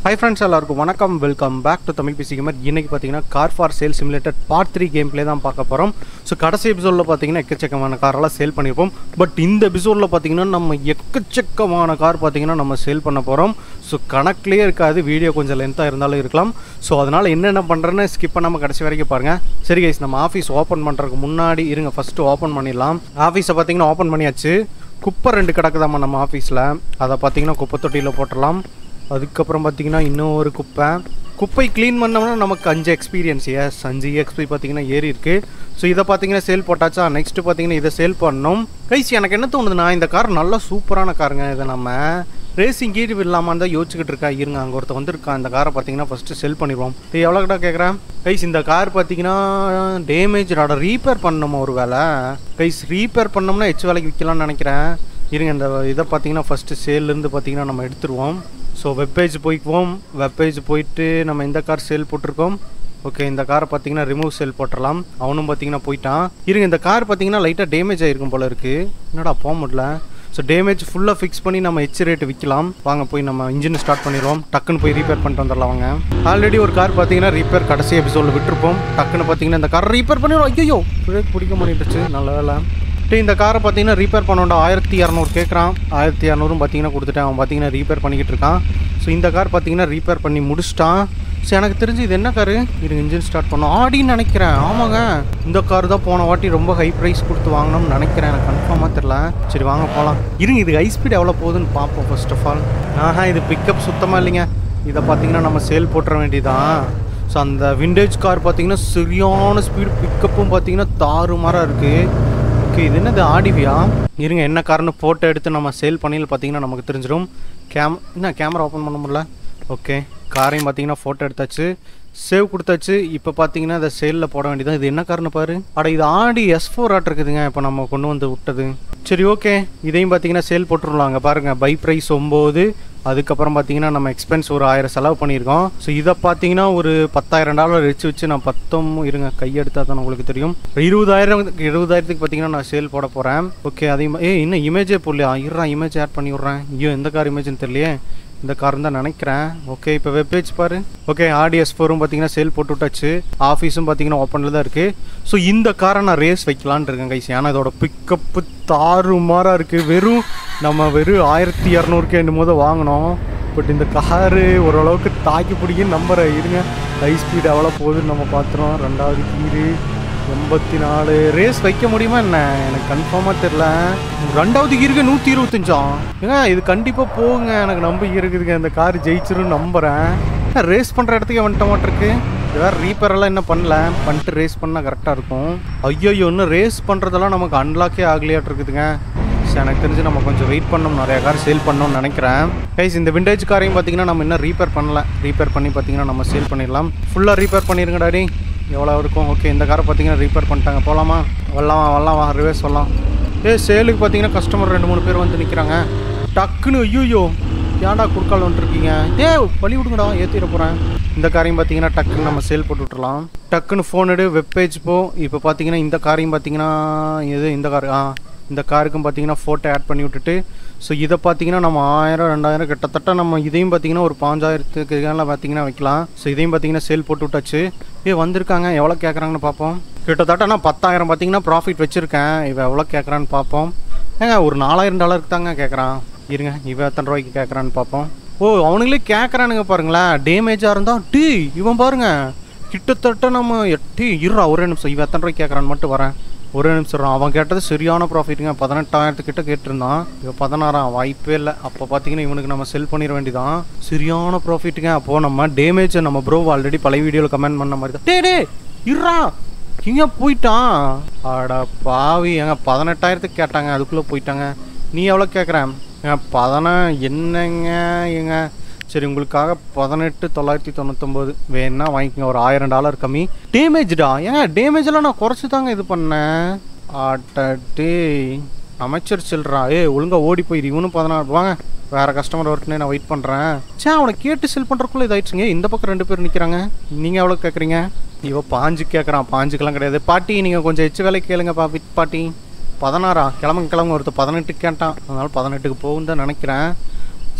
high friends எல்லாருக்கும் வணக்கம் welcome back to Tamil PC gamer இன்னைக்கு பார்த்தீங்கன்னா car for sale simulated part three game play தான் பார்க்க போகிறோம் ஸோ கடைசி எபிசோடில் பார்த்தீங்கன்னா எக்கச்சக்கமான காரெல்லாம் சேல் பண்ணியிருப்போம் பட் இந்த எபிசோடில் பார்த்தீங்கன்னா நம்ம எக்கச்சக்கமான கார் பார்த்தீங்கன்னா நம்ம சேல் பண்ண போகிறோம் ஸோ கணக்குலேயே இருக்காது வீடியோ கொஞ்சம் லென்த்தாக இருந்தாலும் இருக்கலாம் ஸோ அதனால் என்னென்ன பண்ணுறேன்னு ஸ்கிப் பண்ணாமல் கடைசி வரைக்கும் பாருங்கள் சரி கைஸ் நம்ம ஆஃபீஸ் ஓப்பன் பண்ணுறதுக்கு முன்னாடி இருங்க ஃபஸ்ட்டு ஓப்பன் பண்ணிடலாம் ஆஃபீஸை பார்த்தீங்கன்னா ஓப்பன் பண்ணியாச்சு குப்பை ரெண்டு கிடக்குதாம்மா நம்ம ஆஃபீஸில் அதை பார்த்தீங்கன்னா குப்பை தொட்டியில் போட்டுடலாம் அதுக்கப்புறம் பார்த்தீங்கன்னா இன்னும் ஒரு குப்பை குப்பை க்ளீன் பண்ணோம்னா நமக்கு அஞ்சு எக்ஸ்பீரியன்ஸ் எஸ் அஞ்சு எக்ஸ்பி பார்த்தீங்கன்னா ஏறி இருக்கு ஸோ இதை பார்த்தீங்கன்னா சேல் போட்டாச்சா நெக்ஸ்ட் பார்த்தீங்கன்னா இதை சேல் பண்ணோம் கைஸ் எனக்கு என்ன தோணுதுன்னா இந்த கார் நல்லா சூப்பரான காருங்க இதை நம்ம ரேசிங் கீடு இல்லாமல் தான் யோசிச்சுக்கிட்டு இருக்கா இருங்க அங்கே ஒருத்த வந்திருக்கா இந்த காரை பார்த்தீங்கன்னா ஃபஸ்ட்டு செல் பண்ணிடுவோம் இது எவ்வளோ கிட்ட கேட்குறேன் கைஸ் இந்த கார் பார்த்தீங்கன்னா டேமேஜ் ஆட ரீப்பேர் பண்ணணுமா ஒரு வேலை கைஸ் ரீப்பேர் பண்ணோம்னா எச்சு வேலைக்கு விற்கலாம்னு நினைக்கிறேன் இருங்க இந்த இதை பார்த்தீங்கன்னா ஃபஸ்ட்டு சேல்லேருந்து பார்த்தீங்கன்னா நம்ம எடுத்துருவோம் ஸோ வெப்பேஜ் போய்க்குவோம் வெப்பேஜ் போயிட்டு நம்ம இந்த கார் சேல் போட்டிருக்கோம் ஓகே இந்த காரை பார்த்தீங்கன்னா ரிமூவ் சேல் போட்டுடலாம் அவனும் பார்த்தீங்கன்னா போயிட்டான் இருங்க இந்த கார் பார்த்தீங்கன்னா லைட்டாக டேமேஜ் ஆகிருக்கும் போல இருக்குது என்னடா போக முடியல ஸோ டேமேஜ் ஃபுல்லாக ஃபிக்ஸ் பண்ணி நம்ம ஹெச் ரேட் விற்கலாம் வாங்க போய் நம்ம இன்ஜின் ஸ்டார்ட் பண்ணிடுவோம் டக்குன்னு போய் ரீப்பேர் பண்ணிட்டு வந்துடலாம் வாங்க ஆல்ரெடி ஒரு கார் பார்த்தீங்கன்னா ரீப்பேர் கடைசி எபிசோடில் விட்டுருப்போம் டக்குன்னு பார்த்தீங்கன்னா இந்த கார் ரீப்பேர் பண்ணிடுவோம் ஐயோ பிரேக் பிடிக்க மாட்டேங்குச்சு நல்ல வேலை டே இந்த காரை பார்த்தீங்கன்னா ரீப்பேர் பண்ணோண்டா ஆயிரத்தி இரநூறு கேட்குறான் ஆயிரத்தி இரநூறும் பார்த்தீங்கன்னா கொடுத்துட்டேன் அவன் பார்த்தீங்கன்னா ரீப்பேர் பண்ணிக்கிட்டு இருக்கான் ஸோ இந்த கார் பார்த்தீங்கன்னா ரீப்பேர் பண்ணி முடிச்சிட்டான் ஸோ எனக்கு தெரிஞ்சு இது என்ன காரு இது இன்ஜின் ஸ்டார்ட் பண்ணோம் ஆடின்னு நினைக்கிறேன் ஆமாங்க இந்த கார் தான் போன வாட்டி ரொம்ப ஹை ப்ரைஸ் கொடுத்து வாங்கினோம்னு நினைக்கிறேன் எனக்கு கன்ஃபார்மாக தெரில சரி வாங்க போகலாம் இருங்க இது ஹை ஸ்பீட் எவ்வளோ போகுதுன்னு பார்ப்போம் ஃபர்ஸ்ட் ஆஃப் ஆல் ஆஹா இது பிக்கப் சுத்தமாக இல்லைங்க இதை பார்த்தீங்கன்னா நம்ம சேல் போட்டுற வேண்டியதான் ஸோ அந்த விண்டேஜ் கார் பார்த்தீங்கன்னா சரியான ஸ்பீடு பிக்கப்பும் பார்த்தீங்கன்னா தாறுமாறாக இருக்குது ஓகே இது என்னது ஆடிவியா இருங்க என்ன காரணம் ஃபோட்டோ எடுத்து நம்ம சேல் பண்ணியில் பார்த்தீங்கன்னா நமக்கு தெரிஞ்சிடும் கேம் என்ன கேமரா ஓப்பன் பண்ண முடியல ஓகே காரையும் பார்த்தீங்கன்னா ஃபோட்டோ எடுத்தாச்சு சேவ் கொடுத்தாச்சு இப்போ பார்த்தீங்கன்னா அதை சேலில் போட வேண்டியதான் இது என்ன காரணம் பாரு அட இது ஆடி எஸ் ஃபோர் ஆட் இருக்குதுங்க இப்போ நம்ம கொண்டு வந்து விட்டது சரி ஓகே இதையும் பார்த்தீங்கன்னா சேல் போட்டுருலாங்க பாருங்கள் பை ப்ரைஸ் ஒம்பது அதுக்கப்புறம் பார்த்தீங்கன்னா நம்ம எக்ஸ்பென்ஸ் ஒரு ஆயிரம் செலவு பண்ணியிருக்கோம் ஸோ இதை பார்த்தீங்கன்னா ஒரு பத்தாயிரம் டாலர் வச்சு வச்சு நான் பத்தொம் இருங்க கையெடுத்தா தான் உங்களுக்கு தெரியும் இருபதாயிரம் இருபதாயிரத்துக்கு பார்த்தீங்கன்னா நான் சேல் போட போகிறேன் ஓகே அதையும் ஏ இன்னும் இமேஜே போடலையா இருறா இமேஜ் ஆட் பண்ணி விட்றேன் ஐயோ எந்த கார் இமேஜ்னு தெரியலையே இந்த கார் தான் நினைக்கிறேன் ஓகே இப்போ வெப்பேஜ் பாரு ஓகே ஆடிஎஸ் ஃபோரும் பார்த்தீங்கன்னா சேல் போட்டு விட்டாச்சு ஆஃபீஸும் பார்த்தீங்கன்னா ஓப்பனில் தான் இருக்குது ஸோ இந்த காரை நான் ரேஸ் வைக்கலான்னு இருக்கேன் கைஸ் ஏன்னா இதோட பிக்கப்பு தாறுமாறாக இருக்குது வெறும் நம்ம வெறும் ஆயிரத்தி இரநூறுக்கு என்னும் போது வாங்கினோம் பட் இந்த காரு ஓரளவுக்கு தாக்கி பிடிக்கும் நம்புற இருங்க ஹை ஸ்பீட் எவ்வளோ போகுதுன்னு நம்ம பார்த்துறோம் ரெண்டாவது கீரு எண்பத்தி நாலு ரேஸ் வைக்க முடியுமா என்ன எனக்கு கன்ஃபார்மாக தெரில ரெண்டாவது கீருக்கு நூற்றி இருபத்தஞ்சாம் ஏங்க இது கண்டிப்பாக போகுங்க எனக்கு நம்பிக்கை இருக்குதுங்க இந்த கார் ஜெயிச்சிருன்னு நம்புகிறேன் ரேஸ் பண்ணுற இடத்துக்கு வந்துட்ட மாட்டிருக்கு வேறு ரீப்பேரெல்லாம் என்ன பண்ணல பண்ணிட்டு ரேஸ் பண்ணால் கரெக்டாக இருக்கும் ஐயோ இன்னும் ரேஸ் பண்ணுறதெல்லாம் நமக்கு அன்லாக்கே ஆகலையாட்டு இருக்குதுங்க சரி எனக்கு தெரிஞ்சு நம்ம கொஞ்சம் வெயிட் பண்ணணும் நிறைய கார் சேல் பண்ணணும்னு நினைக்கிறேன் கைஸ் இந்த விண்டேஜ் காரையும் பார்த்தீங்கன்னா நம்ம இன்னும் ரீப்பேர் பண்ணல ரீப்பேர் பண்ணி பார்த்தீங்கன்னா நம்ம சேல் பண்ணிடலாம் ஃபுல்லாக ரீப்பேர் பண்ணிடுங்க டாடி எவ்வளோ இருக்கும் ஓகே இந்த காரை பார்த்தீங்கன்னா ரீப்பேர் பண்ணிட்டாங்க போகலாமா வரலாம் வரலாம் வா ரிவேஸ் வரலாம் ஏ சேலுக்கு பார்த்தீங்கன்னா கஸ்டமர் ரெண்டு மூணு பேர் வந்து நிற்கிறாங்க டக்குன்னு ஐயோ ஏன்டா குறுக்கால் வந்துருக்கீங்க ஏ வழி விடுங்கடா ஏற்றிட போகிறேன் இந்த காரையும் பார்த்தீங்கன்னா டக்குன்னு நம்ம சேல் போட்டு விட்டுறலாம் டக்குன்னு ஃபோன் எடு வெப்பேஜ் போ இப்போ பார்த்தீங்கன்னா இந்த காரையும் பார்த்தீங்கன்னா எது இந்த கார் ஆ இந்த காருக்கும் பார்த்தீங்கன்னா ஃபோட்டோ ஆட் பண்ணி விட்டுட்டு ஸோ இதை பார்த்தீங்கன்னா நம்ம ஆயிரம் ரெண்டாயிரம் கிட்டத்தட்ட நம்ம இதையும் பார்த்தீங்கன்னா ஒரு பாஞ்சாயிரத்துக்கு எல்லாம் பார்த்தீங்கன்னா வைக்கலாம் ஸோ இதையும் பார்த்தீங்கன்னா சேல் போட்டு விட்டாச்சு ஏ வந்திருக்காங்க எவ்வளோ கேட்குறாங்கன்னு பார்ப்போம் கிட்டத்தட்ட நான் பத்தாயிரம் பார்த்தீங்கன்னா ப்ராஃபிட் வச்சுருக்கேன் இவன் எவ்வளோ கேட்குறான்னு பார்ப்போம் ஏங்க ஒரு நாலாயிரம் டாலருக்கு தாங்க கேட்குறான் இருங்க இவன் எத்தனை ரூபாய்க்கு கேட்குறான்னு பார்ப்போம் ஓ அவனுங்களே கேட்குறானுங்க பாருங்களேன் டேமேஜாக இருந்தால் டீ இவன் பாருங்க கிட்டத்தட்ட நம்ம எட்டி இருறா ஒரே நிமிஷம் இவன் எத்தனை ரூபாய்க்கு கேட்குறான்னு மட்டும் வரேன் ஒரே நிமிஷம் அவன் கேட்டது சரியான ப்ராஃபிட்டுங்க பதினெட்டாயிரத்துக்கிட்ட கேட்டிருந்தான் இப்போ பதினாறாம் வாய்ப்பே இல்லை அப்போ பார்த்தீங்கன்னா இவனுக்கு நம்ம செல் பண்ணிட வேண்டியதான் சரியான ப்ராஃபிட்டுங்க அப்போது நம்ம டேமேஜை நம்ம ப்ரோ ஆல்ரெடி பழைய வீடியோவில் கமெண்ட் பண்ண மாதிரி தான் டே டே இருறா இங்கே போயிட்டான் அட பாவி ஏங்க பதினெட்டாயிரத்துக்கு கேட்டாங்க அதுக்குள்ளே போயிட்டாங்க நீ எவ்வளோ கேட்குறேன் ஏங்க பதினா என்னங்க ஏங்க சரி உங்களுக்காக பதினெட்டு தொள்ளாயிரத்தி தொண்ணூத்தொம்பது வேணா வாங்கிக்கோங்க ஒரு ஆயிரம் டாலர் கம்மி டேமேஜ்டா ஏங்க டேமேஜ் எல்லாம் நான் குறைச்சி தாங்க இது பண்ணேன் ஆட்டே அமைச்சர் சில்றா ஏ ஒழுங்கா ஓடி போயிரு இவனும் பதினாறு வாங்க வேற கஸ்டமர் வரட்டுனே நான் வெயிட் பண்ணுறேன் சே அவனை கேட்டு செல் பண்ணுறக்குள்ள இதாயிடுச்சுங்க இந்த பக்கம் ரெண்டு பேர் நிற்கிறாங்க நீங்கள் எவ்வளோ கேட்குறீங்க இவ பாஞ்சு கேட்குறான் பாஞ்சுக்கெல்லாம் கிடையாது பாட்டி நீங்கள் கொஞ்சம் எச்சு வேலை கேளுங்க பா வித் பாட்டி பதினாறா கிளம்புங்க கிளம்புங்க ஒருத்தர் பதினெட்டு கேட்டான் அதனால பதினெட்டுக்கு போகும் தான் நினைக்கிறேன்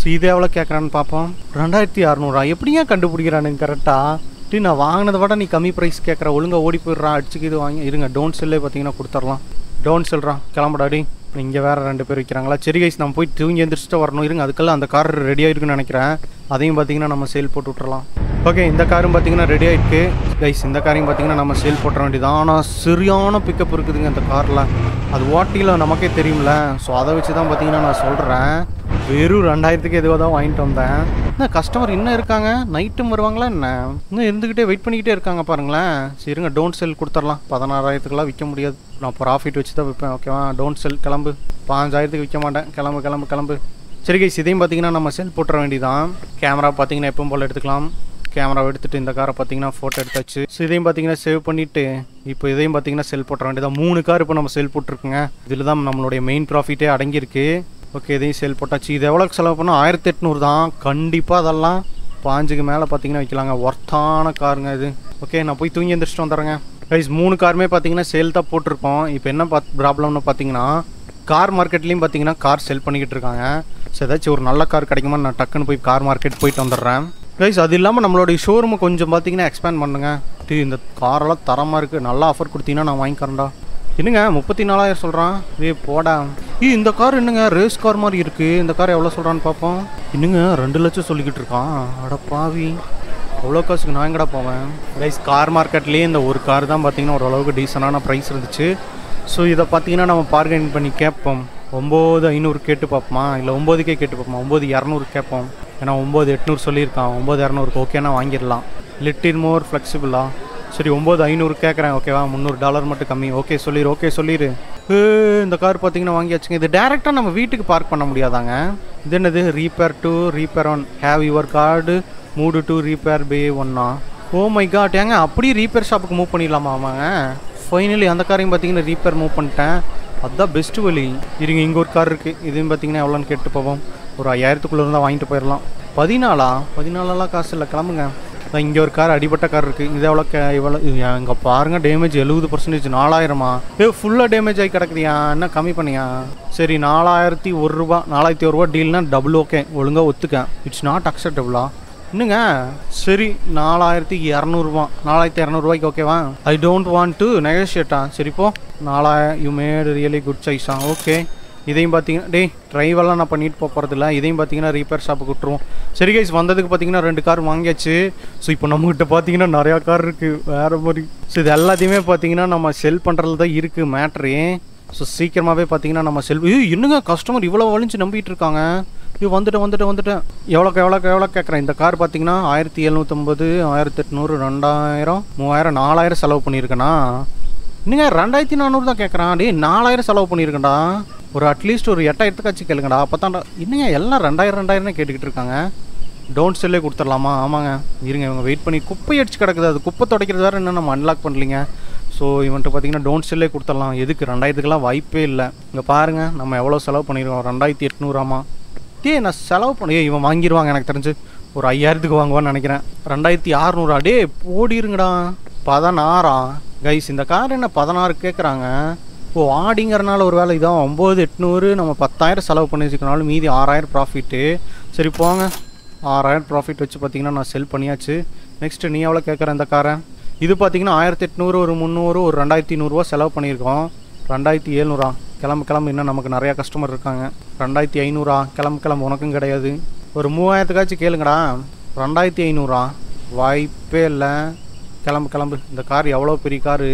ஸோ இது எவ்வளோ கேட்குறான்னு பார்ப்போம் ரெண்டாயிரத்தி அறநூறா எப்படிங்க கண்டுபிடிக்கிறானுங்க கரெக்டாக டீ நான் வாங்கினதை விட நீ கம்மி ப்ரைஸ் கேட்குற ஒழுங்காக ஓடி போயிடுறான் அடிச்சுக்கு இது வாங்கி இருங்க டோன்ட் செல்லே பார்த்தீங்கன்னா கொடுத்துர்லாம் டோன்ட் செல்றான் கிளம்புடாடி இங்கே வேற ரெண்டு பேர் வைக்கிறாங்களா சரி கைஸ் நம்ம போய் தூங்கி எந்திரிச்சிட்டு வரணும் இருங்க அதுக்கெல்லாம் அந்த கார் ரெடி ஆயிருக்குன்னு நினைக்கிறேன் அதையும் பார்த்தீங்கன்னா நம்ம சேல் போட்டு விட்றலாம் ஓகே இந்த காரும் பார்த்தீங்கன்னா ரெடி ஆயிருக்கு கைஸ் இந்த காரையும் பார்த்தீங்கன்னா நம்ம சேல் போட்டுற வேண்டியது ஆனால் சரியான பிக்கப் இருக்குதுங்க இந்த காரில் அது ஓட்டியில் நமக்கே தெரியும்ல ஸோ அதை வச்சு தான் பார்த்தீங்கன்னா நான் சொல்கிறேன் வெறும் ரெண்டாயிரத்துக்கு எதுவாக தான் வாங்கிட்டு வந்தேன் என்ன கஸ்டமர் இன்னும் இருக்காங்க நைட்டும் வருவாங்களா என்ன இன்னும் இருந்துக்கிட்டே வெயிட் பண்ணிக்கிட்டே இருக்காங்க பாருங்களேன் சரிங்க டோன்ட் செல் கொடுத்துடலாம் பதினாறாயிரத்துக்குலாம் விற்க முடியாது நான் ப்ராஃபிட் வச்சு தான் விற்பேன் ஓகேவா டோன்ட் செல் கிளம்பு பாஞ்சாயிரத்துக்கு விற்க மாட்டேன் கிளம்பு கிளம்பு கிளம்பு சரி கைஸ் இதையும் பார்த்தீங்கன்னா நம்ம செல் போட்டுற வேண்டியதான் கேமரா பார்த்தீங்கன்னா எப்பவும் போல் எடுத்துக்கலாம் கேமரா எடுத்துட்டு இந்த காரை பார்த்தீங்கன்னா ஃபோட்டோ எடுத்தாச்சு ஸோ இதையும் பார்த்தீங்கன்னா சேவ் பண்ணிவிட்டு இப்போ இதையும் பார்த்தீங்கன்னா செல் போட்டுற வேண்டியதான் மூணு கார் இப்போ நம்ம செல் போட்டிருக்குங்க இதில் தான் நம்மளுடைய மெயின் ப்ராஃபிட்டே அடங்கியிருக்கு ஓகே இதையும் சேல் போட்டாச்சு இது எவ்வளோக்கு செலவு பண்ணால் ஆயிரத்தி எட்நூறு தான் கண்டிப்பாக அதெல்லாம் பாஞ்சுக்கு மேலே பார்த்தீங்கன்னா வைக்கலாங்க ஒர்த்தான காருங்க இது ஓகே நான் போய் தூங்கி எந்திரிச்சிட்டு வந்துடுறேங்க கைஸ் மூணு காருமே பார்த்தீங்கன்னா சேல் தான் போட்டிருக்கோம் இப்போ என்ன பாத் ப்ராப்ளம்னு பார்த்தீங்கன்னா கார் மார்க்கெட்லேயும் பார்த்தீங்கன்னா கார் செல் பண்ணிக்கிட்டு இருக்காங்க ஸோ ஏதாச்சும் ஒரு நல்ல கார் கிடைக்குமா நான் டக்குன்னு போய் கார் மார்க்கெட் போயிட்டு வந்துடுறேன் கைஸ் அது இல்லாமல் நம்மளுடைய ஷோரூமை கொஞ்சம் பார்த்தீங்கன்னா எக்ஸ்பேண்ட் பண்ணுங்க டீ இந்த காரெல்லாம் தரமாக இருக்குது நல்ல ஆஃபர் கொடுத்தீங்கன்னா நான் வாங்கிக்கிறேன்டா என்னங்க முப்பத்தி நாலாயிரம் சொல்கிறான் ஏ போடா ஏ இந்த கார் என்னங்க ரேஸ் கார் மாதிரி இருக்குது இந்த கார் எவ்வளோ சொல்கிறான்னு பார்ப்போம் இன்னுங்க ரெண்டு லட்சம் சொல்லிக்கிட்டு இருக்கான் அட பாவி அவ்வளோ காசுக்கு நான் எங்கடா போவேன் கைஸ் கார் மார்க்கெட்லேயே இந்த ஒரு கார் தான் பார்த்தீங்கன்னா ஓரளவுக்கு டீசனான ப்ரைஸ் இருந்துச்சு ஸோ இதை பார்த்தீங்கன்னா நம்ம பார்கெயின் பண்ணி கேட்போம் ஒம்பது ஐநூறு கேட்டு பார்ப்போமா இல்லை ஒம்போதுக்கே கேட்டு பார்ப்போம் ஒம்பது இரநூறு கேட்போம் ஏன்னா ஒம்பது எட்நூறு சொல்லியிருக்கான் ஒம்பது இரநூறுக்கு ஓகேனா வாங்கிடலாம் லிட்டில் மோர் ஃப்ளெக்சிபிளா சரி ஒம்பது ஐநூறு கேட்குறேன் ஓகேவா முந்நூறு டாலர் மட்டும் கம்மி ஓகே சொல்லிடு ஓகே சொல்லிடு ஏ, இந்த கார் பார்த்தீங்கன்னா வாங்கியாச்சுங்க இது டேரெக்டாக நம்ம வீட்டுக்கு பார்க் பண்ண முடியாதாங்க இது என்னது repair to repair one have your card மூடு டு ரீப்பேர் பே ஒன்னா ஓ மை காட் ஏங்க அப்படியே ரீப்பேர் ஷாப்புக்கு மூவ் பண்ணிடலாமா ஆமாங்க ஃபைனலி அந்த காரையும் பார்த்தீங்கன்னா ரீப்பேர் மூவ் பண்ணிட்டேன் அதுதான் பெஸ்ட் வழி இருங்க இங்கே ஒரு கார் இருக்குது இதுவும் பார்த்தீங்கன்னா எவ்வளோன்னு கேட்டு போவோம் ஒரு ஐயாயிரத்துக்குள்ளே இருந்தால் வாங்கிட்டு போயிடலாம் பதினாலா பதினாலெல்லாம் காசு இல்லை கிளம்புங்க இங்கே ஒரு கார் அடிபட்ட கார் இருக்குது இது எவ்வளோ கே இவ்வளோ இங்கே பாருங்க டேமேஜ் எழுபது பர்சன்டேஜ் நாலாயிரமா ஏ ஃபுல்லாக டேமேஜ் ஆகி கிடக்குதியா என்ன கம்மி பண்ணியா சரி நாலாயிரத்தி ஒரு ரூபா நாலாயிரத்தி ஒரு ரூபா டீல்னா டபுள் ஓகே ஒழுங்காக ஒத்துக்கேன் இட்ஸ் நாட் அக்செப்டபுளா என்னங்க சரி நாலாயிரத்தி இரநூறுவா நாலாயிரத்தி இரநூறுவாய்க்கு ஓகேவா ஐ டோன்ட் வாண்ட் டு நெகோஷியேட்டா சரி போ நாலாயிரம் யூ மேட் ரியலி குட் சைஸா ஓகே இதையும் பார்த்தீங்கன்னா டேய் ட்ரைவெல்லாம் நான் பண்ணிட்டு போக போகிறதில்ல இதையும் பார்த்தீங்கன்னா ரீப்பேர் ஷாப்புக்கு விட்டுருவோம் சரி கைஸ் வந்ததுக்கு பார்த்தீங்கன்னா ரெண்டு கார் வாங்கியாச்சு ஸோ இப்போ நம்மகிட்ட பார்த்தீங்கன்னா நிறையா கார் இருக்குது வேறு மாதிரி ஸோ இது எல்லாத்தையுமே பார்த்தீங்கன்னா நம்ம செல் பண்ணுறதுல தான் இருக்குது மேட்ரு ஸோ சீக்கிரமாகவே பார்த்தீங்கன்னா நம்ம செல் ஐயோ என்னங்க கஸ்டமர் இவ்வளோ வலிஞ்சு நம்பிட்டு இருக்காங்க ஐயோ வந்துட்டேன் வந்துட்டேன் வந்துட்டேன் எவ்வளோக்கு எவ்வளோக்கு எவ்வளோ கேட்குறேன் இந்த கார் பார்த்தீங்கன்னா ஆயிரத்தி எழுநூற்றம்பது ஆயிரத்தி எட்நூறு ரெண்டாயிரம் மூவாயிரம் நாலாயிரம் செலவு பண்ணியிருக்கேனா என்னங்க ரெண்டாயிரத்தி நானூறு தான் கேட்குறான் டேய் நாலாயிரம் செலவு பண்ணியிருக்கேன்டா ஒரு அட்லீஸ்ட் ஒரு எட்டாயிரத்துக்காச்சும் கேளுங்கடா அப்போ தான்டா என்னங்க எல்லாம் ரெண்டாயிரம் ரெண்டாயிரம்னு கேட்டுக்கிட்டு இருக்காங்க டோன்ட் செல்லே கொடுத்துடலாமா ஆமாங்க இருங்க இவங்க வெயிட் பண்ணி குப்பை அடிச்சு கிடக்குது அது குப்பை துடைக்கிறது வேறு இன்னும் நம்ம அன்லாக் பண்ணலிங்க ஸோ இவன்ட்டு பார்த்தீங்கன்னா டோன்ட் செல்லே கொடுத்துடலாம் எதுக்கு ரெண்டாயிரத்துக்கெல்லாம் வாய்ப்பே இல்லை இங்கே பாருங்கள் நம்ம எவ்வளோ செலவு பண்ணியிருக்கோம் ரெண்டாயிரத்தி எட்நூறாமா டே நான் செலவு பண்ணி ஏய், இவன் வாங்கிடுவாங்க எனக்கு தெரிஞ்சு ஒரு ஐயாயிரத்துக்கு வாங்குவான்னு நினைக்கிறேன் ரெண்டாயிரத்தி அறநூறா டே ஓடிருங்கடா பதினாறா கைஸ் இந்த கார் என்ன பதினாறு கேட்குறாங்க ஓ ஆடிங்கிறனால ஒரு வேலை இதான் ஒம்பது எட்நூறு நம்ம பத்தாயிரம் செலவு பண்ணி வச்சுக்கனாலும் மீதி ஆறாயிரம் ப்ராஃபிட்டு சரி போங்க ஆறாயிரம் ப்ராஃபிட் வச்சு பார்த்தீங்கன்னா நான் செல் பண்ணியாச்சு நெக்ஸ்ட்டு நீ எவ்வளோ கேட்குற இந்த காரை இது பார்த்தீங்கன்னா ஆயிரத்தி எட்நூறு ஒரு முந்நூறு ஒரு ரெண்டாயிரத்தி நூறுரூவா செலவு பண்ணியிருக்கோம் ரெண்டாயிரத்தி எழுநூறா கிளம்பு கிளம்பு இன்னும் நமக்கு நிறையா கஸ்டமர் இருக்காங்க ரெண்டாயிரத்தி ஐநூறா கிளம்பு கிளம்பு உனக்கும் கிடையாது ஒரு மூவாயிரத்துக்காச்சும் கேளுங்கடா ரெண்டாயிரத்தி ஐநூறா வாய்ப்பே இல்லை கிளம்பு கிளம்பு இந்த கார் எவ்வளோ பெரிய காரு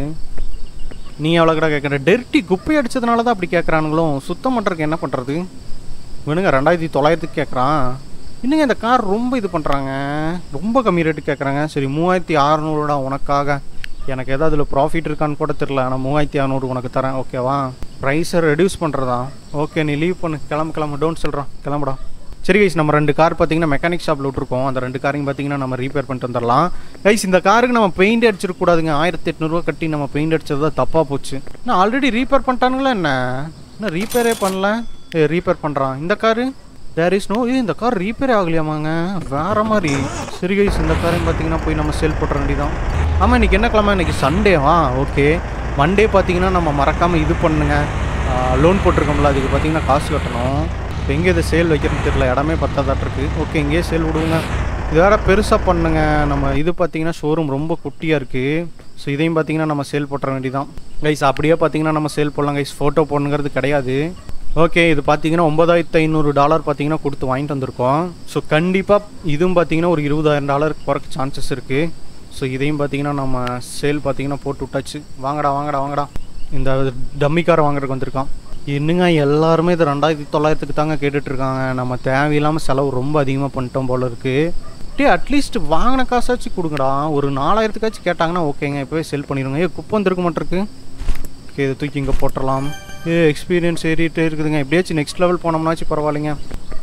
நீ எவ்வளோ கடை கேட்குற டெர்ட்டி குப்பை அடிச்சதுனால தான் அப்படி கேட்குறானுங்களோ சுத்தம் பண்ணுறதுக்கு என்ன பண்ணுறது வேணுங்க ரெண்டாயிரத்தி தொள்ளாயிரத்துக்கு கேட்குறான் இன்னுங்க இந்த கார் ரொம்ப இது பண்ணுறாங்க ரொம்ப கம்மி ரேட்டு கேட்குறாங்க சரி மூவாயிரத்தி அறநூறுடா உனக்காக எனக்கு ஏதாவது அதில் ப்ராஃபிட் இருக்கான்னு கூட தெரில நான் மூவாயிரத்தி அறநூறு உனக்கு தரேன் ஓகேவா ப்ரைஸை ரெடியூஸ் பண்ணுறதா ஓகே நீ லீவ் பண்ணு கிளம்பு கிளம்பு டோன்ட் சொல்கிறான் கிளம்புடா சரி கைஸ் நம்ம ரெண்டு கார் பார்த்தீங்கன்னா மெக்கானிக் ஷாப்பில் விட்ருக்கோம் அந்த ரெண்டு காரையும் பார்த்தீங்கன்னா நம்ம ரீப்பேர் பண்ணிட்டு வந்துடலாம் கைஸ் இந்த காருக்கு நம்ம பெயிண்ட் அடிச்சிடக்கூடாதுங்க ஆயிரத்தி எட்நூறுவா கட்டி நம்ம பெயிண்ட் அடிச்சது தான் தப்பாக போச்சு நான் ஆல்ரெடி ரீப்பேர் பண்ணிட்டானுங்களா என்ன என்ன ரீப்பேரே பண்ணல ஏ ரீப்பேர் பண்ணுறான் இந்த காரு தேர் இஸ் நோ இது இந்த கார் ரீப்பேர் ஆகலையாமாங்க வேற மாதிரி சரி கைஸ் இந்த காரையும் பார்த்தீங்கன்னா போய் நம்ம சேல் போட்டுற வேண்டியதான் ஆமாம் இன்னைக்கு என்ன கிழமை இன்னைக்கு சண்டேவா ஓகே மண்டே பார்த்தீங்கன்னா நம்ம மறக்காமல் இது பண்ணுங்க லோன் போட்டிருக்கோம்ல அதுக்கு பார்த்தீங்கன்னா காசு கட்டணும் இப்போ எங்கே இதை சேல் வைக்கிறதுன்னு தெரியல இடமே பத்தாதாட்டு இருக்கு ஓகே இங்கேயே சேல் விடுவோங்க இது வேற பெருசாக பண்ணுங்க நம்ம இது பார்த்தீங்கன்னா ஷோரூம் ரொம்ப குட்டியாக இருக்குது ஸோ இதையும் பார்த்தீங்கன்னா நம்ம சேல் போட்டுற வேண்டியதான் கைஸ் அப்படியே பார்த்தீங்கன்னா நம்ம சேல் போடலாம் கைஸ் ஃபோட்டோ போடணுங்கிறது கிடையாது ஓகே இது பார்த்தீங்கன்னா ஒன்பதாயிரத்து ஐநூறு டாலர் பார்த்தீங்கன்னா கொடுத்து வாங்கிட்டு வந்திருக்கோம் ஸோ கண்டிப்பாக இதுவும் பார்த்தீங்கன்னா ஒரு இருபதாயிரம் டாலர் குறைக்க சான்சஸ் இருக்குது ஸோ இதையும் பார்த்தீங்கன்னா நம்ம சேல் பார்த்தீங்கன்னா போட்டு விட்டாச்சு வாங்கடா வாங்கடா வாங்கடா இந்த டம்மி காரை வாங்குறதுக்கு வந்திருக்கான் என்னங்க எல்லாருமே இது ரெண்டாயிரத்தி தொள்ளாயிரத்துக்கு தாங்க கேட்டுட்டு இருக்காங்க நம்ம தேவையில்லாமல் செலவு ரொம்ப அதிகமாக பண்ணிட்டோம் போல இருக்கு டே அட்லீஸ்ட் வாங்கின காசாச்சும் கொடுங்கடா ஒரு நாலாயிரத்துக்காச்சும் கேட்டாங்கன்னா ஓகேங்க இப்போவே செல் பண்ணிடுங்க ஏ குப்பை வந்துருக்க மாட்டிருக்கு ஓகே இதை தூக்கி இங்கே போட்டுடலாம் ஏ எக்ஸ்பீரியன்ஸ் ஏறிட்டே இருக்குதுங்க எப்படியாச்சும் நெக்ஸ்ட் லெவல் போனோம்னாச்சும் பரவாயில்லைங்க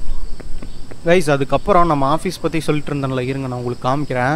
கைஸ் அதுக்கப்புறம் நம்ம ஆஃபீஸ் பற்றி சொல்லிட்டு இருந்தேன்ல இருங்க நான் உங்களுக்கு காமிக்கிறேன்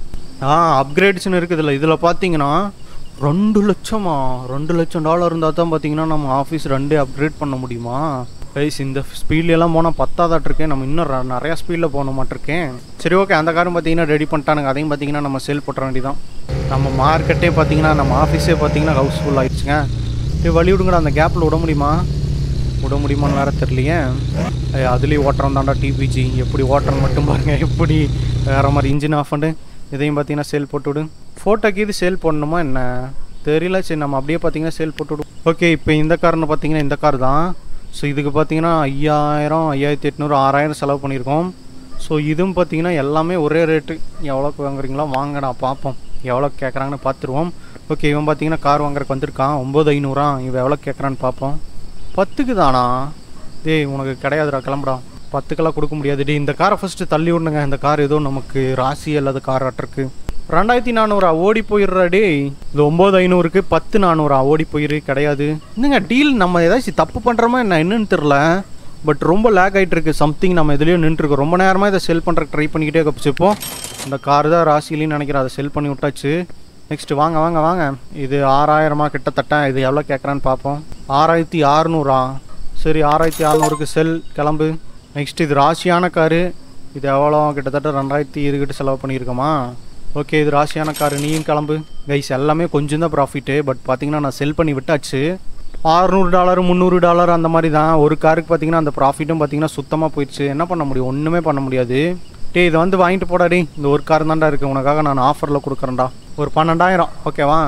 ஆ அப்கிரேட்ஸ்னு இருக்குதுல்ல இதில் பார்த்தீங்கன்னா ரெண்டு லட்சமா ரெண்டு லட்சம் டாலர் இருந்தால் தான் பார்த்தீங்கன்னா நம்ம ஆஃபீஸ் ரெண்டே அப்கிரேட் பண்ண முடியுமா கைஸ் இந்த ஸ்பீட்லலாம் போனால் பத்தாதாட்டு இருக்கேன் நம்ம இன்னும் ர- நிறையா ஸ்பீடில் போன மாட்டிருக்கேன் சரி ஓகே அந்த காரும் பார்த்தீங்கன்னா ரெடி பண்ணிட்டானுங்க அதையும் பார்த்தீங்கன்னா நம்ம சேல் போட்டுற வேண்டியதான் நம்ம மார்க்கெட்டே பார்த்தீங்கன்னா நம்ம ஆஃபீஸே பார்த்தீங்கன்னா ஹவுஸ்ஃபுல் ஆயிடுச்சுங்க இது வழி விடுங்கடா அந்த கேப்பில் விட முடியுமா விட முடியுமான்னு வேற தெரியலையே ஏய், அதுலேயும் ஓட்டுறோம் தாண்டா டிபிஜி எப்படி ஓட்டுறோம் மட்டும் பாருங்க எப்படி வேற மாதிரி இன்ஜின் ஆஃப் பண்ணு இதையும் பார்த்தீங்கன்னா சேல் போட்டு விடு ஃபோட்டோக்கு இது சேல் பண்ணணுமா என்ன தெரியல சரி நம்ம அப்படியே பார்த்தீங்கன்னா சேல் போட்டு விடு ஓகே இப்போ இந்த கார்னு பார்த்தீங்கன்னா இந்த கார் தான் ஸோ இதுக்கு பார்த்தீங்கன்னா ஐயாயிரம் ஐயாயிரத்தி எட்நூறு ஆறாயிரம் செலவு பண்ணியிருக்கோம் ஸோ இதுவும் பார்த்தீங்கன்னா எல்லாமே ஒரே ரேட்டு எவ்வளோக்கு வாங்குறீங்களோ வாங்கடா பார்ப்போம் எவ்வளோ கேட்குறாங்கன்னு பார்த்துருவோம் ஓகே இவன் பார்த்தீங்கன்னா கார் வாங்குறதுக்கு வந்திருக்கான் ஒம்பது ஐநூறா இவன் எவ்வளோ கேட்குறான்னு பார்ப்போம் பத்துக்கு தானா டேய் உனக்கு கிடையாதுடா கிளம்புடா பத்துக்கெல்லாம் கொடுக்க முடியாது டேய் இந்த காரை ஃபஸ்ட்டு தள்ளி விடுங்க இந்த கார் ஏதோ நமக்கு ராசி அல்லது கார் ஆட்டிருக்கு ரெண்டாயிரத்தி நானூறா ஓடி போயிடுறா டேய் இது ஒம்பது ஐநூறுக்கு பத்து நானூறா ஓடி போயிரு கிடையாது என்னங்க டீல் நம்ம ஏதாச்சும் தப்பு பண்ணுறோமா என்ன என்னன்னு தெரில பட் ரொம்ப லேக் ஆகிட்டு இருக்கு சம்திங் நம்ம இதுலேயும் நின்றுருக்கோம் ரொம்ப நேரமாக இதை செல் பண்ணுறக்கு ட்ரை பண்ணிக்கிட்டே கப்பிச்சுப்போம் இந்த கார் தான் ராசிலின்னு நினைக்கிறேன் அதை செல் பண்ணி விட்டாச்சு நெக்ஸ்ட் வாங்க வாங்க வாங்க இது ஆறாயிரமா கிட்டத்தட்ட இது எவ்வளோ கேட்குறான்னு பார்ப்போம் ஆறாயிரத்தி அறநூறா சரி ஆறாயிரத்தி அறநூறுக்கு செல் கிளம்பு நெக்ஸ்ட் இது ராசியான காரு இது எவ்வளோ கிட்டத்தட்ட ரெண்டாயிரத்தி இதுக்கிட்ட செலவு பண்ணியிருக்கோமா ஓகே இது ராசியான காரு நீயும் கிளம்பு கைஸ் எல்லாமே கொஞ்சம் தான் ப்ராஃபிட்டு பட் பார்த்தீங்கன்னா நான் செல் பண்ணி விட்டாச்சு ஆறுநூறு டாலர் முந்நூறு டாலர் அந்த மாதிரி தான் ஒரு காருக்கு பார்த்தீங்கன்னா அந்த ப்ராஃபிட்டும் பார்த்தீங்கன்னா சுத்தமாக போயிடுச்சு என்ன பண்ண முடியும் ஒன்றுமே பண்ண முடியாது டேய் இதை வந்து வாங்கிட்டு போடா டேய் இந்த ஒரு கார் தான்டா இருக்குது உனக்காக நான் ஆஃபரில் கொடுக்குறேன்டா ஒரு பன்னெண்டாயிரம் ஓகேவா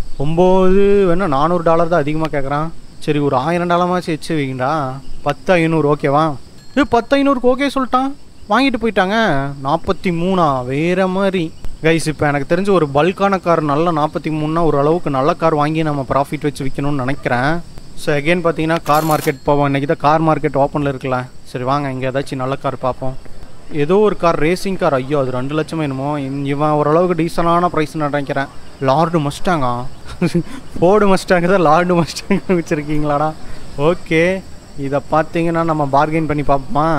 ஒம்பது வேணா நானூறு டாலர் தான் அதிகமாக கேட்குறான் சரி ஒரு ஆயிரம் டாலர்மாச்சும் வச்சு வைங்கடா பத்து ஐநூறு ஓகேவா ஏ பத்து ஐநூறுக்கு ஓகே சொல்லிட்டான் வாங்கிட்டு போயிட்டாங்க நாற்பத்தி மூணா வேற மாதிரி கைஸ் இப்போ எனக்கு தெரிஞ்ச ஒரு பல்கான கார் நல்ல நாற்பத்தி மூணுனா ஒரு அளவுக்கு நல்ல கார் வாங்கி நம்ம ப்ராஃபிட் வச்சு விற்கணும்னு நினைக்கிறேன் ஸோ அகைன் பார்த்தீங்கன்னா கார் மார்க்கெட் போவோம் இன்றைக்கி தான் கார் மார்க்கெட் ஓப்பனில் இருக்குல்ல சரி வாங்க இங்கே ஏதாச்சும் நல்ல கார் பார்ப்போம் ஏதோ ஒரு கார் ரேசிங் கார் ஐயோ அது ரெண்டு லட்சம் என்னமோ இவன் இவன் ஓரளவுக்கு டீசனான ப்ரைஸ் நினைக்கிறேன் லார்டு மஸ்டாங்கா ஃபோர்டு மஸ்டாங்க தான் லார்டு மஸ்டாங்க வச்சுருக்கீங்களாடா ஓகே இதை பார்த்தீங்கன்னா நம்ம பார்கெயின் பண்ணி பார்ப்போமா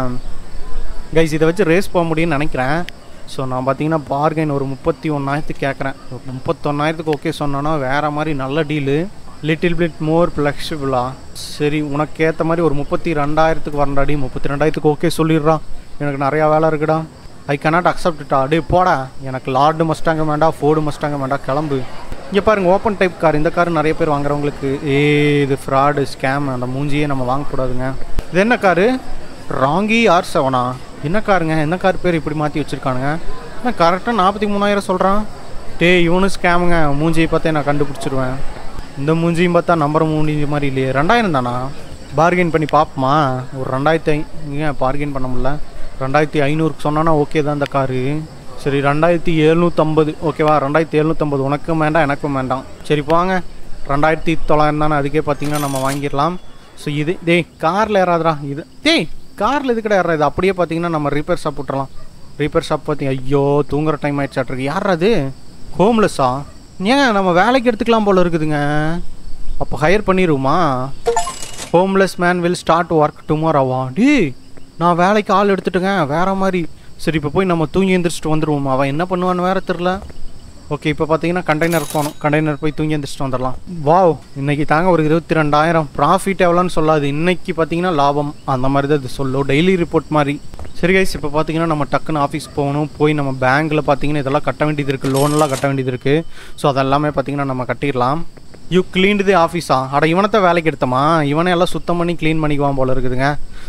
கைஸ் இதை வச்சு ரேஸ் போக முடியும்னு நினைக்கிறேன் ஸோ நான் பார்த்தீங்கன்னா பார்கெயின் ஒரு முப்பத்தி ஒன்றாயிரத்துக்கு கேட்குறேன் முப்பத்தொன்னாயிரத்துக்கு ஓகே சொன்னோன்னா வேறு மாதிரி நல்ல டீலு லிட்டில் பிட் மோர் ஃப்ளெக்சிபிளா சரி உனக்கு ஏற்ற மாதிரி ஒரு முப்பத்தி ரெண்டாயிரத்துக்கு வரண்டாடி முப்பத்தி ரெண்டாயிரத்துக்கு ஓகே சொல்லிடுறான் எனக்கு நிறையா வேலை இருக்குடா ஐ கனாட் அக்செப்டா டே போடா எனக்கு லார்டு மஸ்டாங்க வேண்டாம் ஃபோர்டு மஸ்டாங்க வேண்டாம் கிளம்பு இங்கே பாருங்க ஓப்பன் டைப் கார் இந்த கார் நிறைய பேர் வாங்குறவங்களுக்கு ஏ இது ஃப்ராடு ஸ்கேம் அந்த மூஞ்சியே நம்ம வாங்கக்கூடாதுங்க இது என்ன காரு ராங்கி ஆர் செவனா என்ன காருங்க என்ன கார் பேர் இப்படி மாற்றி வச்சுருக்கானுங்க என்ன கரெக்டாக நாற்பத்தி மூணாயிரம் சொல்கிறான் டே இவனு ஸ்கேமுங்க மூஞ்சியை பார்த்தே நான் கண்டுபிடிச்சிருவேன் இந்த மூஞ்சியும் பார்த்தா நம்பர் மூஞ்சி மாதிரி இல்லையே ரெண்டாயிரம் தானா பார்கெயின் பண்ணி பார்ப்போமா ஒரு ரெண்டாயிரத்தி ஐ பார்கெயின் பண்ண முடியல ரெண்டாயிரத்தி ஐநூறுக்கு சொன்னானா ஓகே தான் இந்த காரு சரி ரெண்டாயிரத்தி எழுநூற்றம்பது ஓகேவா ரெண்டாயிரத்தி எழுநூற்றம்பது உனக்கும் வேண்டாம் எனக்கும் வேண்டாம் சரி போங்க ரெண்டாயிரத்தி தொள்ளாயிரம் தானே அதுக்கே பார்த்தீங்கன்னா நம்ம வாங்கிடலாம் ஸோ இது டேய் காரில் ஏறாதடா இது டேய் காரில் இது கடை ஏறாது அப்படியே பார்த்தீங்கன்னா நம்ம ரிப்பேர் ஷாப் விட்டுறலாம் ரிப்பேர் ஷாப் பார்த்தி ஐயோ தூங்குற டைம் ஆயிடுச்சாட்ருக்கு யார் அது ஹோம்லெஸ்ஸா ஏங்க நம்ம வேலைக்கு எடுத்துக்கலாம் போல இருக்குதுங்க அப்போ ஹையர் பண்ணிடுவோமா homeless man will start work டுமாரோவா டி நான் வேலைக்கு ஆள் எடுத்துட்டேங்க வேற மாதிரி சரி இப்போ போய் நம்ம தூங்கி எந்திரிச்சிட்டு வந்துடுவோம் அவன் என்ன பண்ணுவான்னு வேற தெரில ஓகே இப்போ பார்த்தீங்கன்னா கண்டெய்னர் போகணும் கண்டெய்னர் போய் தூங்கி எந்திரிச்சிட்டு வந்துடலாம் வாவ் இன்னைக்கு தாங்க ஒரு இருபத்தி ரெண்டாயிரம் ப்ராஃபிட் எவ்வளோன்னு சொல்லாது இன்னைக்கு பார்த்தீங்கன்னா லாபம் அந்த மாதிரி தான் இது சொல்லும் டெய்லி ரிப்போர்ட் மாதிரி சரி கைஸ் இப்போ பார்த்தீங்கன்னா நம்ம டக்குன்னு ஆஃபீஸ் போகணும் போய் நம்ம பேங்க்கில் பார்த்தீங்கன்னா இதெல்லாம் கட்ட வேண்டியது இருக்குது லோன்லாம் கட்ட வேண்டியது இருக்குது ஸோ அதெல்லாமே பார்த்தீங்கன்னா நம்ம கட்டிடலாம் யூ க்ளீன்டு தி ஆஃபீஸா அட இவனத்தை வேலைக்கு எடுத்தமா இவனே எல்லாம் சுத்தம் பண்ணி க்ளீன் பண்ணிக்குவான் போல இருக்குதுங்க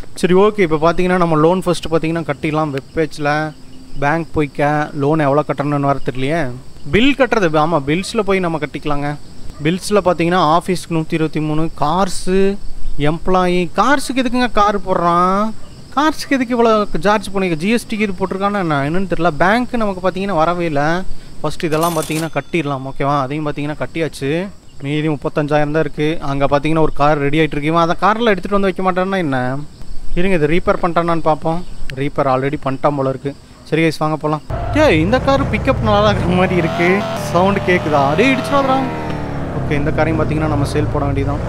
சரி ஓகே இப்போ பார்த்தீங்கன்னா நம்ம லோன் ஃபஸ்ட்டு பார்த்தீங்கன்னா கட்டிடலாம் வெப்பேஜில் பேங்க் போய்க்க லோன் எவ்வளோ கட்டணும்னு வர தெரியலையே பில் கட்டுறது ஆமாம் பில்ஸில் போய் நம்ம கட்டிக்கலாங்க பில்ஸில் பார்த்தீங்கன்னா ஆஃபீஸ்க்கு நூற்றி இருபத்தி மூணு கார்ஸு எம்ப்ளாயி கார்ஸுக்கு எதுக்குங்க கார் போடுறான் கார்ஸுக்கு எதுக்கு இவ்வளோ சார்ஜ் பண்ணி ஜிஎஸ்டிக்கு இது போட்டிருக்கான்னு நான் என்னன்னு தெரியல பேங்க் நமக்கு பார்த்தீங்கன்னா வரவே இல்லை ஃபஸ்ட்டு இதெல்லாம் பார்த்தீங்கன்னா கட்டிடலாம் ஓகேவா அதையும் பார்த்தீங்கன்னா கட்டியாச்சு மீதி முப்பத்தஞ்சாயிரம் தான் இருக்குது அங்கே பார்த்தீங்கன்னா ஒரு கார் ரெடி ஆகிட்டு இருக்கு இவன் அந்த காரில் எடுத்துகிட்டு வந்து வைக்க மாட்டான்னா என்ன இருங்க இது ரீப்பேர் பண்ணிட்டானான்னு பார்ப்போம் ரீப்பேர் ஆல்ரெடி பண்ணிட்டான் போல இருக்குது சரி கைஸ் வாங்க போகலாம் ஏய் இந்த கார் பிக்கப் நல்லா இருக்கிற மாதிரி இருக்குது சவுண்டு கேட்குதா அப்படியே இடிச்சிடாதா ஓகே இந்த காரையும் பார்த்தீங்கன்னா நம்ம சேல் போட வேண்டியதான்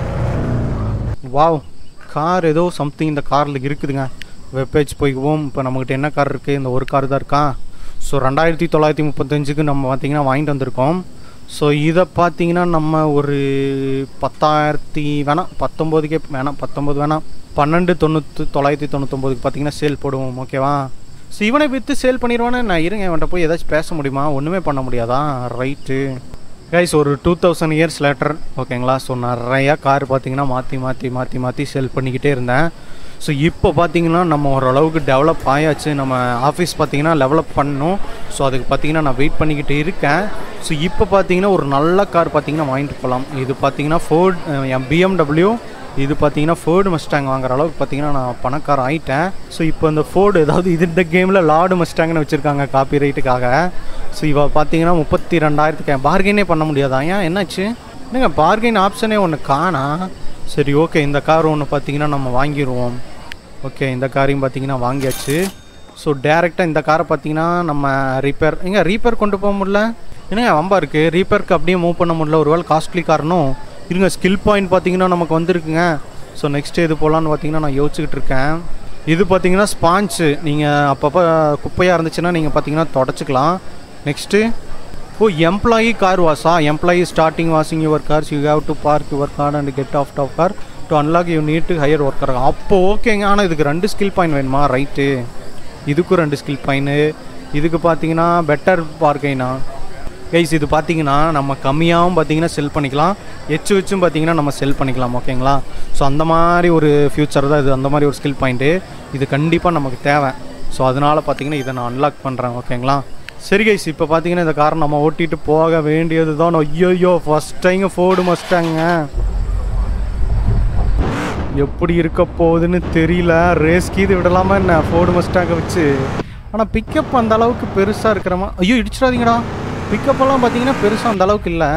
வாவ் கார் ஏதோ சம்திங் இந்த காரில் இருக்குதுங்க வெப்பேஜ் போய்க்குவோம் இப்போ நம்மக்கிட்ட என்ன கார் இருக்குது இந்த ஒரு கார் தான் இருக்கா ஸோ ரெண்டாயிரத்தி தொள்ளாயிரத்தி முப்பத்தஞ்சுக்கு நம்ம பார்த்தீங்கன்னா வாங்கிட்டு வந்திருக்கோம் ஸோ இதை பார்த்தீங்கன்னா நம்ம ஒரு பத்தாயிரத்தி வேணாம் பத்தொம்போதுக்கே வேணாம் பத்தொம்போது வேணாம் பன்னெண்டு தொண்ணூற்றி தொள்ளாயிரத்தி தொண்ணூத்தொம்போதுக்கு பார்த்தீங்கன்னா சேல் போடுவோம் ஓகேவா ஸோ இவனை விற்று சேல் பண்ணிடுவானே நான் இருங்க இவன்கிட்ட போய் ஏதாச்சும் பேச முடியுமா ஒன்றுமே பண்ண முடியாதா ரைட்டு கைஸ் ஒரு டூ தௌசண்ட் இயர்ஸ் லேட்டர் ஓகேங்களா ஸோ நிறையா கார் பார்த்தீங்கன்னா மாற்றி மாற்றி மாற்றி மாற்றி செல் பண்ணிக்கிட்டே இருந்தேன் ஸோ இப்போ பார்த்தீங்கன்னா நம்ம ஓரளவுக்கு டெவலப் ஆயாச்சு நம்ம ஆஃபீஸ் பார்த்தீங்கன்னா டெவலப் பண்ணணும் ஸோ அதுக்கு பார்த்தீங்கன்னா நான் வெயிட் பண்ணிக்கிட்டு இருக்கேன் ஸோ இப்போ பார்த்தீங்கன்னா ஒரு நல்ல கார் பார்த்தீங்கன்னா வாங்கிட்டு போகலாம் இது பார்த்தீங்கன்னா ஃபோர்ட் என் பிஎம்டபிள்யூ இது பார்த்தீங்கன்னா ஃபோர்டு மஸ்டாங் வாங்குற அளவுக்கு பார்த்தீங்கன்னா நான் பணக்கார ஆயிட்டேன் ஸோ இப்போ இந்த ஃபோர்டு ஏதாவது இது இந்த கேமில் லார்டு மஸ்டாங்னு வச்சுருக்காங்க காப்பி ரைட்டுக்காக ஸோ இவ பார்த்தீங்கன்னா முப்பத்தி ரெண்டாயிரத்துக்கு பார்கெனே பண்ண முடியாதா ஏன் என்னாச்சு என்னங்க பார்கெயின் ஆப்ஷனே ஒன்று காணா சரி ஓகே இந்த கார் ஒன்று பார்த்தீங்கன்னா நம்ம வாங்கிடுவோம் ஓகே இந்த காரையும் பார்த்தீங்கன்னா வாங்கியாச்சு ஸோ டேரெக்டாக இந்த காரை பார்த்தீங்கன்னா நம்ம ரிப்பேர் எங்க ரீப்பேர் கொண்டு போக முடியல என்னங்க வம்பா இருக்குது ரீப்பேருக்கு அப்படியே மூவ் பண்ண முடியல ஒருவேளை காஸ்ட்லி காரணும் இருங்க ஸ்கில் பாயிண்ட் பார்த்தீங்கன்னா நமக்கு வந்திருக்குங்க ஸோ நெக்ஸ்ட் எது போகலான்னு பார்த்தீங்கன்னா நான் யோசிச்சுக்கிட்டு இருக்கேன் இது பார்த்தீங்கன்னா ஸ்பாஞ்சு நீங்கள் அப்பப்போ குப்பையாக இருந்துச்சுன்னா நீங்கள் பார்த்தீங்கன்னா தொடச்சிக்கலாம் நெக்ஸ்ட்டு ஓ எம்ப்ளாயி கார் வாஷா employee starting washing your cars you have to park your car and get off top car to unlock you need to hire worker அப்போ ஓகேங்க ஆனால் இதுக்கு ரெண்டு ஸ்கில் பாயிண்ட் வேணுமா ரைட்டு இதுக்கும் ரெண்டு ஸ்கில் பாயிண்ட் இதுக்கு பார்த்தீங்கன்னா பெட்டர் பார்க்கைனா கைஸ் இது பார்த்தீங்கன்னா நம்ம கம்மியாகவும் பார்த்தீங்கன்னா செல் பண்ணிக்கலாம் எச்சு வச்சும் பார்த்தீங்கன்னா நம்ம செல் பண்ணிக்கலாம் ஓகேங்களா ஸோ அந்த மாதிரி ஒரு ஃப்யூச்சர் தான் இது அந்த மாதிரி ஒரு ஸ்கில் பாயிண்ட்டு இது கண்டிப்பாக நமக்கு தேவை ஸோ அதனால் பார்த்தீங்கன்னா இதை நான் அன்லாக் பண்ணுறேன் ஓகேங்களா சரி கைஸ் இப்போ பார்த்தீங்கன்னா இந்த காரை நம்ம ஓட்டிட்டு போக வேண்டியது தான் ஐயோயோ ஃபஸ்ட் டைம் ஃபோர்டு மஸ்டாங்க எப்படி இருக்க போகுதுன்னு தெரியல ரேஸ் கீது விடலாமா என்ன ஃபோர்டு மஸ்டாங்க வச்சு ஆனால் பிக்கப் அந்த அளவுக்கு பெருசாக இருக்கிறமா ஐயோ இடிச்சிடாதீங்கடா பிக்கப்பெல்லாம் பார்த்தீங்கன்னா பெருசாக அந்த அளவுக்கு இல்லை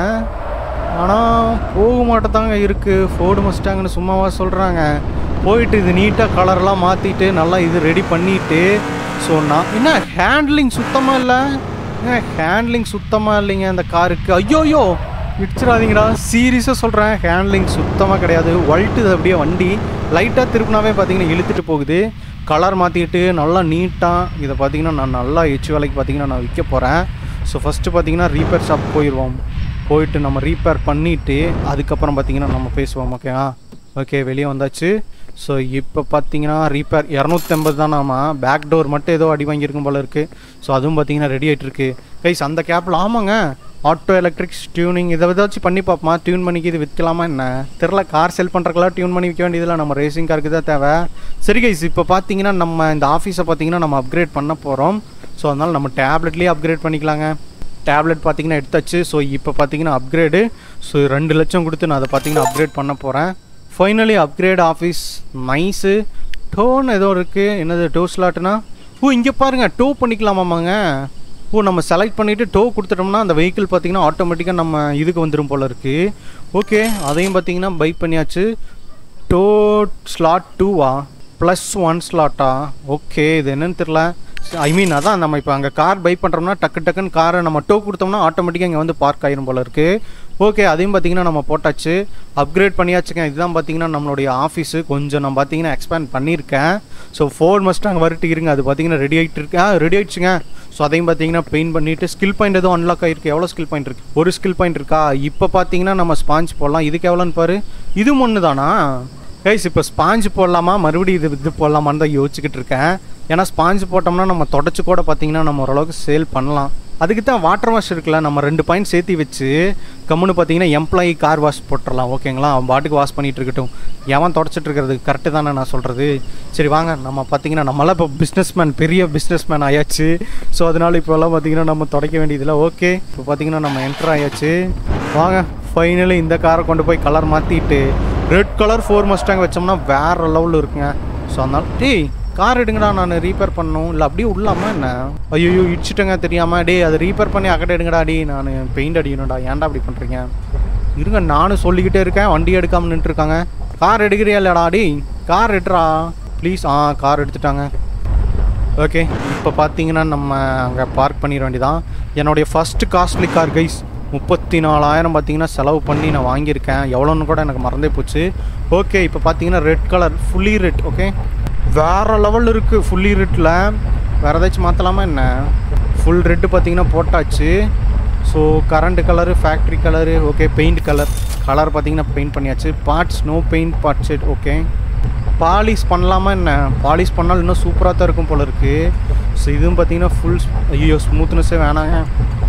ஆனால் போக மாட்டேதாங்க இருக்குது ஃபோர்டு மஸ்டாங்கன்னு சும்மாவா சொல்கிறாங்க போயிட்டு இது நீட்டாக கலர்லாம் மாற்றிட்டு நல்லா இது ரெடி பண்ணிட்டு ஸோ நான் என்ன ஹேண்ட்லிங் சுத்தமாக இல்லை ஏங்க ஹேண்ட்லிங் சுத்தமாக இல்லைங்க அந்த காருக்கு ஐயோயோ இடிச்சிடாதீங்கடா சீரியஸாக சொல்கிறேன் ஹேண்ட்லிங் சுத்தமாக கிடையாது வல்ட்டு அப்படியே வண்டி லைட்டாக திருப்பினாவே பார்த்தீங்கன்னா இழுத்துட்டு போகுது கலர் மாற்றிட்டு நல்லா நீட்டாக இதை பார்த்தீங்கன்னா நான் நல்லா எச்சு வேலைக்கு பார்த்தீங்கன்னா நான் விற்க போகிறேன் ஸோ ஃபஸ்ட்டு பார்த்தீங்கன்னா ரீப்பேர் ஷாப் போயிடுவோம் போயிட்டு நம்ம ரீப்பேர் பண்ணிவிட்டு அதுக்கப்புறம் பார்த்தீங்கன்னா நம்ம பேசுவோம் ஓகேவா ஓகே வெளியே வந்தாச்சு ஸோ இப்போ பார்த்தீங்கன்னா ரீப்பேர் இரநூத்தம்பது தான் நாம பேக் டோர் மட்டும் ஏதோ அடி வாங்கியிருக்கும் போல இருக்குது ஸோ அதுவும் பார்த்தீங்கன்னா ரெடி ஆகிட்டு இருக்கு கைஸ் அந்த கேப்பில் ஆமாங்க ஆட்டோ எலக்ட்ரிக்ஸ் டியூனிங் இதை ஏதாச்சும் பண்ணி பார்ப்போமா டியூன் பண்ணிக்கு இது விற்கலாமா என்ன தெரில கார் செல் பண்ணுறக்கெல்லாம் டியூன் பண்ணி விற்க வேண்டியதில்லை நம்ம ரேசிங் காருக்கு தான் தேவை சரி கைஸ் இப்போ பார்த்தீங்கன்னா நம்ம இந்த ஆஃபீஸை பார்த்தீங்கன்னா நம்ம அப்கிரேட் பண்ண போகிறோம் ஸோ அதனால் நம்ம டேப்லெட்லேயே அப்கிரேட் பண்ணிக்கலாங்க டேப்லெட் பார்த்தீங்கன்னா எடுத்தாச்சு ஸோ இப்போ பார்த்தீங்கன்னா அப்கிரேடு ஸோ ரெண்டு லட்சம் கொடுத்து நான் அதை பார்த்தீங்கன்னா அப்கிரேட் பண்ண போகிறேன் finally upgrade office nice tone ஏதோ இருக்குது என்னது டோ ஸ்லாட்னா ஓ இங்கே பாருங்கள் டோ பண்ணிக்கலாமாமாங்க ஓ நம்ம செலக்ட் பண்ணிவிட்டு டோ கொடுத்துட்டோம்னா அந்த வெஹிக்கிள் பார்த்தீங்கன்னா ஆட்டோமேட்டிக்காக நம்ம இதுக்கு வந்துடும் போல இருக்குது ஓகே அதையும் பார்த்தீங்கன்னா பை பண்ணியாச்சு டோ ஸ்லாட் டூவா ப்ளஸ் ஒன் ஸ்லாட்டா ஓகே இது என்னன்னு தெரில ஐ மீன் அதான் நம்ம இப்போ அங்கே கார் பை பண்ணுறோம்னா டக்கு டக்குன்னு காரை நம்ம டோ கொடுத்தோம்னா ஆட்டோமேட்டிக்காக இங்கே வந்து பார்க் ஆயிரும் போல இருக்குது ஓகே அதையும் பார்த்தீங்கன்னா நம்ம போட்டாச்சு அப்கிரேட் பண்ணியாச்சுங்க இதுதான் பார்த்தீங்கன்னா நம்மளுடைய ஆஃபீஸு கொஞ்சம் நான் பார்த்தீங்கன்னா எக்ஸ்பேண்ட் பண்ணியிருக்கேன் ஸோ ஃபோர் மஸ்ட் அங்கே வரட்டு இருங்க அது பார்த்தீங்கன்னா ரெடி ஆகிட்டு இருக்கு ஆ ரெடி ஆயிடுச்சுங்க ஸோ அதையும் பார்த்தீங்கன்னா பெயிண்ட் பண்ணிவிட்டு ஸ்கில் பாயிண்ட் எதுவும் அன்லாக் ஆகிருக்கு எவ்வளோ ஸ்கில் பாயிண்ட் இருக்குது ஒரு ஸ்கில் பாயிண்ட் இருக்கா இப்போ பார்த்தீங்கன்னா நம்ம ஸ்பாஞ்ச் போடலாம் இதுக்கு எவ்வளோன்னு பாரு இதுவும் ஒன்று தானா கைஸ் இப்போ ஸ்பாஞ்சு போடலாமா மறுபடியும் இது இது போடலாமான்னு தான் யோசிச்சுக்கிட்டு இருக்கேன் ஏன்னா ஸ்பாஞ்சு போட்டோம்னா நம்ம தொடச்சி கூட பார்த்தீங்கன்னா நம்ம ஓரளவுக்கு சேல் பண்ணலாம் அதுக்கு தான் வாட்டர் வாஷ் இருக்குல்ல நம்ம ரெண்டு பாயிண்ட் சேர்த்து வச்சு கம்முன்னு பார்த்தீங்கன்னா எம்ப்ளாயி கார் வாஷ் போட்டுடலாம் ஓகேங்களா அவன் பாட்டுக்கு வாஷ் பண்ணிட்டு இருக்கட்டும் எவன் தொடச்சிட்டு இருக்கிறது கரெக்டு தானே நான் சொல்கிறது சரி வாங்க நம்ம பார்த்தீங்கன்னா நம்மளாம் இப்போ பிஸ்னஸ்மேன் பெரிய பிஸ்னஸ்மேன் ஆயாச்சு ஸோ அதனால இப்போல்லாம் பார்த்தீங்கன்னா நம்ம தொடக்க வேண்டியதில்லை ஓகே இப்போ பார்த்தீங்கன்னா நம்ம என்டர் ஆயாச்சு வாங்க ஃபைனலி இந்த காரை கொண்டு போய் கலர் மாற்றிட்டு ரெட் கலர் ஃபோர் மஸ்டாங் வச்சோம்னா வேறு லெவலில் இருக்குங்க ஸோ அதனால டேய் கார் எடுங்கடா நான் ரீப்பேர் பண்ணணும் இல்லை அப்படியே உள்ளாமா என்ன ஐயோ இடிச்சிட்டேங்க தெரியாம டேய் அதை ரீப்பேர் பண்ணி அக்கடை எடுங்கடா டே நான் பெயிண்ட் அடிக்கணும்டா ஏன்டா அப்படி பண்ணுறீங்க இருங்க நானும் சொல்லிக்கிட்டே இருக்கேன் வண்டி எடுக்காமல் நின்றுருக்காங்க கார் எடுக்கிறியா இல்லைடா டேய் கார் எடுறா ப்ளீஸ் ஆ கார் எடுத்துட்டாங்க ஓகே இப்போ பார்த்தீங்கன்னா நம்ம அங்கே பார்க் பண்ணிட வேண்டியதான் என்னுடைய ஃபஸ்ட்டு காஸ்ட்லி கார் கைஸ் முப்பத்தி நாலாயிரம் பார்த்தீங்கன்னா செலவு பண்ணி நான் வாங்கியிருக்கேன் எவ்வளோன்னு கூட எனக்கு மறந்தே போச்சு ஓகே இப்போ பார்த்தீங்கன்னா red colour fully red okay வேறு லெவல் இருக்குது ஃபுல்லி ரெட்டில் வேறு ஏதாச்சும் மாற்றலாமா என்ன ஃபுல் ரெட்டு பார்த்தீங்கன்னா போட்டாச்சு so current colour factory colour okay paint colour colour பார்த்தீங்கன்னா பெயிண்ட் பண்ணியாச்சு parts no paint parts okay polish பண்ணலாமா என்ன பாலிஷ் பண்ணால் இன்னும் சூப்பராக தான் இருக்கும் போல இருக்குது ஸோ இதுவும் பார்த்தீங்கன்னா ஃபுல் ஐயோ ஸ்மூத்னஸே வேணாங்க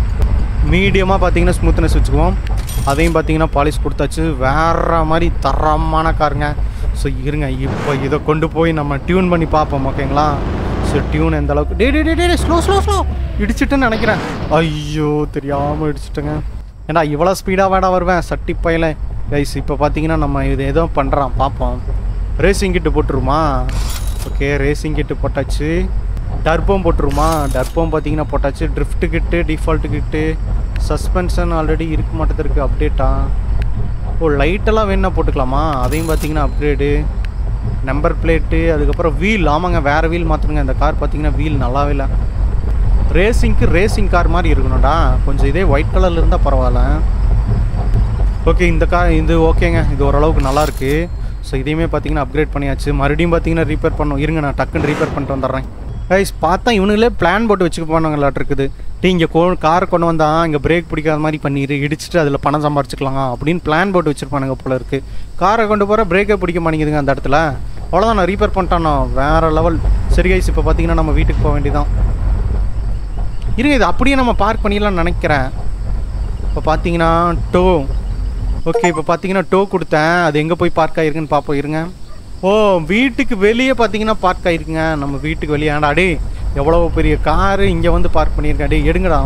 மீடியமாக பார்த்தீங்கன்னா ஸ்மூத்னஸ் வச்சுக்குவோம் அதையும் பார்த்தீங்கன்னா பாலிஷ் கொடுத்தாச்சு வேற மாதிரி தரமான காருங்க ஸோ இருங்க இப்போ இதை கொண்டு போய் நம்ம டியூன் பண்ணி பார்ப்போம் ஓகேங்களா ஸோ டியூன் எந்த அளவுக்கு டே டே டே டே ஸ்லோ ஸ்லோ ஸ்லோ இடிச்சிட்டுன்னு நினைக்கிறேன் ஐயோ தெரியாமல் இடிச்சிட்டேங்க ஏன்னா இவ்வளோ ஸ்பீடாக வேடா வருவேன் சட்டி பையில கைஸ் இப்போ பார்த்தீங்கன்னா நம்ம இது ஏதோ பண்ணுறான் பார்ப்போம் ரேசிங் கிட்டு போட்டுருமா ஓகே ரேசிங் கிட்டு போட்டாச்சு டர்போம் போட்டுருமா டர்போம் பார்த்தீங்கன்னா போட்டாச்சு drift kit default kit suspension already இருக்க மாட்டேது இருக்குது அப்டேட்டா ஓ லைட்டெல்லாம் வேணா போட்டுக்கலாமா அதையும் பார்த்தீங்கன்னா அப்கிரேடு நம்பர் பிளேட்டு அதுக்கப்புறம் வீல் ஆமாங்க வேறு வீல் மாற்றணுங்க இந்த கார் பார்த்தீங்கன்னா வீல் நல்லாவே இல்லை ரேசிங்க்கு ரேசிங் கார் மாதிரி இருக்கணும்டா கொஞ்சம் இதே ஒயிட் கலரில் இருந்தால் பரவாயில்ல ஓகே இந்த கார் இது ஓகேங்க இது ஓரளவுக்கு நல்லா இருக்கு ஸோ இதையுமே பார்த்தீங்கன்னா அப்கிரேட் பண்ணியாச்சு மறுபடியும் பார்த்தீங்கன்னா ரீப்பேர் பண்ணோம் இருங்க நான் டக்குன்னு ரீப்பேர் பண்ணிட்டு வந்துடுறேன் கைஸ் பார்த்தா இவனுங்களே பிளான் போட்டு வச்சுக்க போனாங்களாட்டு இருக்குது டீ இங்கே கோ கார் கொண்டு வந்தா இங்கே பிரேக் பிடிக்காத மாதிரி பண்ணிடு இடிச்சிட்டு அதில் பணம் சம்பாரிச்சுக்கலாம் அப்படின்னு பிளான் போட்டு வச்சுருப்பானுங்க போல இருக்குது காரை கொண்டு போகிற பிரேக்கே பிடிக்க மாட்டேங்குதுங்க அந்த இடத்துல அவ்வளோதான் நான் ரீப்பேர் பண்ணிட்டானோ வேறு லெவல் சரி கைஸ் இப்போ பார்த்தீங்கன்னா நம்ம வீட்டுக்கு போக வேண்டியதான் இருங்க இது அப்படியே நம்ம பார்க் பண்ணிடலாம்னு நினைக்கிறேன் இப்போ பார்த்தீங்கன்னா டோ ஓகே இப்போ பார்த்தீங்கன்னா டோ கொடுத்தேன் அது எங்கே போய் பார்க் ஆகிருக்குன்னு பார்ப்போம் இருங்க ஓ வீட்டுக்கு வெளியே பார்த்தீங்கன்னா பார்க் ஆகிருக்குங்க நம்ம வீட்டுக்கு வெளியே ஏன்டா டே எவ்வளோ பெரிய காரு இங்கே வந்து பார்க் பண்ணியிருக்கேன் டே எடுங்கடா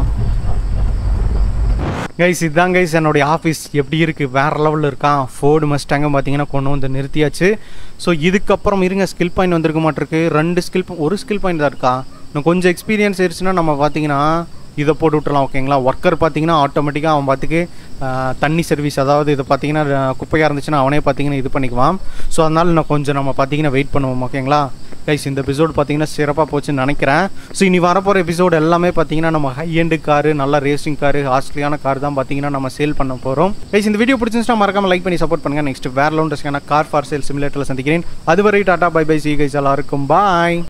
கைஸ் இதுதான் கைஸ் என்னுடைய ஆஃபீஸ் எப்படி இருக்குது வேறு லெவலில் இருக்கான் ஃபோர்டு மஸ்டாங்க பார்த்தீங்கன்னா கொண்டு வந்து நிறுத்தியாச்சு ஸோ இதுக்கப்புறம் இருங்க ஸ்கில் பாயிண்ட் வந்திருக்க மாட்டிருக்கு ரெண்டு ஸ்கில் ஒரு ஸ்கில் பாயிண்ட் தான் இருக்கா இன்னும் கொஞ்சம் எக்ஸ்பீரியன்ஸ் ஆயிடுச்சுன்னா நம்ம பார்த்தீங்கன்னா இதை போட்டு விட்டுலாம் ஓகேங்களா ஒர்க்கர் பார்த்தீங்கன்னா ஆட்டோமேட்டிக்காக அவன் பார்த்துக்கு ஆஹ், தண்ணி சர்வீஸ் அதாவது இது பார்த்தீங்கன்னா ஆஹ், குப்பையாக இருந்துச்சுன்னா அவனே பார்த்தீங்கன்னா இது பண்ணிக்குவான் ஸோ அதனால நான் கொஞ்சம் நம்ம பார்த்தீங்கன்னா வெயிட் பண்ணுவோம் ஓகேங்களா கைஸ் இந்த எபிசோடு பார்த்தீங்கன்னா சிறப்பாக போச்சுன்னு நினைக்கிறேன் ஸோ இனி வரப்போகிற எபிசோடு எல்லாமே பார்த்தீங்கன்னா நம்ம ஹை எண்டு காரு நல்ல ரேசிங் காரு காஸ்ட்லியான கார் தான் பார்த்தீங்கன்னா நம்ம சேல் பண்ண போகிறோம் கைஸ் இந்த வீடியோ பிடிச்சிருந்துச்சுன்னா மறக்காம லைக் பண்ணி சப்போர்ட் பண்ணுங்கள் நெக்ஸ்ட் வேற லோன்டஸ்க்கான கார் ஃபார் சேல் சிமுலேட்டரில் சந்திக்கிறேன் அதுவரை tata bye bye see guys எல்லாருக்கும் பாய்